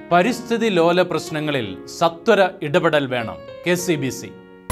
പരിസ്ഥിതി ലോല പ്രശ്നങ്ങളിൽ സത്വര ഇടപെടൽ വേണം കെ സി ബി സി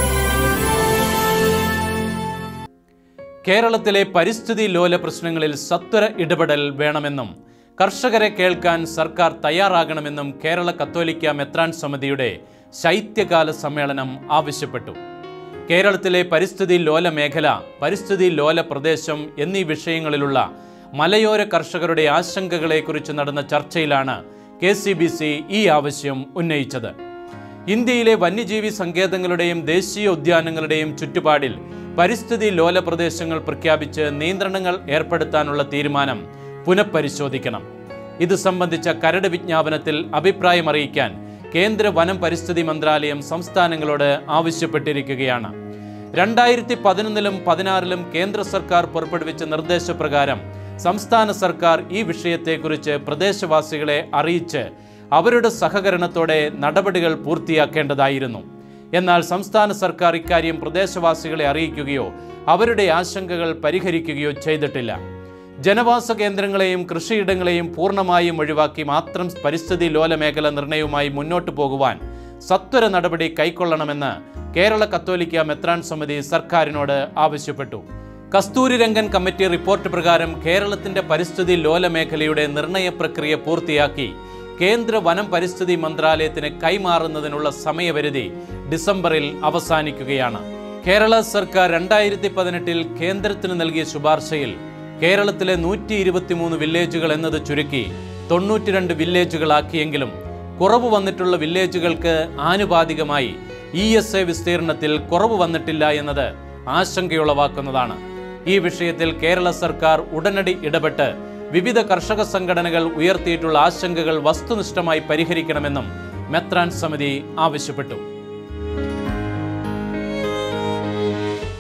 കേരളത്തിലെ പരിസ്ഥിതി ലോല പ്രശ്നങ്ങളിൽ സത്വര ഇടപെടൽ വേണമെന്നും കർഷകരെ കേൾക്കാൻ സർക്കാർ തയ്യാറാകണമെന്നും കേരള കത്തോലിക്ക മെത്രാൻ സമിതിയുടെ ശൈത്യകാല സമ്മേളനം ആവശ്യപ്പെട്ടു കേരളത്തിലെ പരിസ്ഥിതി ലോല മേഖല പരിസ്ഥിതി ലോല പ്രദേശം എന്നീ വിഷയങ്ങളിലുള്ള മലയോര കർഷകരുടെ ആശങ്കകളെക്കുറിച്ച് നടന്ന ചർച്ചയിലാണ് കെ സി ബി സി ഈ ആവശ്യം ഉന്നയിച്ചത് ഇന്ത്യയിലെ വന്യജീവി സങ്കേതങ്ങളുടെയും ദേശീയ ഉദ്യാനങ്ങളുടെയും ചുറ്റുപാടിൽ പരിസ്ഥിതി ലോല പ്രദേശങ്ങൾ പ്രഖ്യാപിച്ച് നിയന്ത്രണങ്ങൾ ഏർപ്പെടുത്താനുള്ള തീരുമാനം പുനഃപരിശോധിക്കണം ഇത് സംബന്ധിച്ച കരട് വിജ്ഞാപനത്തിൽ അഭിപ്രായം അറിയിക്കാൻ കേന്ദ്ര വനം പരിസ്ഥിതി മന്ത്രാലയം സംസ്ഥാനങ്ങളോട് ആവശ്യപ്പെട്ടിരിക്കുകയാണ് രണ്ടായിരത്തി പതിനൊന്നിലും പതിനാറിലും കേന്ദ്ര സർക്കാർ പുറപ്പെടുവിച്ച നിർദ്ദേശപ്രകാരം സംസ്ഥാന സർക്കാർ ഈ വിഷയത്തെക്കുറിച്ച് പ്രദേശവാസികളെ അറിയിച്ച് അവരുടെ സഹകരണത്തോടെ നടപടികൾ പൂർത്തിയാക്കേണ്ടതായിരുന്നു എന്നാൽ സംസ്ഥാന സർക്കാർ ഇക്കാര്യം പ്രദേശവാസികളെ അറിയിക്കുകയോ അവരുടെ ആശങ്കകൾ പരിഹരിക്കുകയോ ചെയ്തിട്ടില്ല ജനവാസ കേന്ദ്രങ്ങളെയും കൃഷിയിടങ്ങളെയും പൂർണ്ണമായും ഒഴിവാക്കി മാത്രം പരിസ്ഥിതി ലോല മേഖല നിർണയവുമായി മുന്നോട്ടു പോകുവാൻ സത്വര നടപടി കൈക്കൊള്ളണമെന്ന് കേരള കത്തോലിക്ക മെത്രാൻ സമിതി സർക്കാരിനോട് ആവശ്യപ്പെട്ടു കസ്തൂരി രംഗൻ കമ്മിറ്റി റിപ്പോർട്ട് പ്രകാരം കേരളത്തിന്റെ പരിസ്ഥിതി ലോല മേഖലയുടെ നിർണയ പ്രക്രിയ പൂർത്തിയാക്കി കേന്ദ്ര വനം പരിസ്ഥിതി മന്ത്രാലയത്തിന് കൈമാറുന്നതിനുള്ള സമയപരിധി ഡിസംബറിൽ അവസാനിക്കുകയാണ് കേരള സർക്കാർ രണ്ടായിരത്തി പതിനെട്ടിൽ കേന്ദ്രത്തിന് നൽകിയ ശുപാർശയിൽ കേരളത്തിലെ നൂറ്റി ഇരുപത്തിമൂന്ന് വില്ലേജുകൾ എന്നത് ചുരുക്കി തൊണ്ണൂറ്റിരണ്ട് വില്ലേജുകളാക്കിയെങ്കിലും കുറവ് വന്നിട്ടുള്ള വില്ലേജുകൾക്ക് ആനുപാതികമായി ഇ എസ് എ വിസ്തീർണത്തിൽ കുറവ് വന്നിട്ടില്ല എന്നത് ആശങ്കയുളവാക്കുന്നതാണ് ഈ വിഷയത്തിൽ കേരള സർക്കാർ ഉടനടി ഇടപെട്ട് വിവിധ കർഷക സംഘടനകൾ ഉയർത്തിയിട്ടുള്ള ആശങ്കകൾ വസ്തുനിഷ്ഠമായി പരിഹരിക്കണമെന്നും മെത്രാൻ സമിതി ആവശ്യപ്പെട്ടു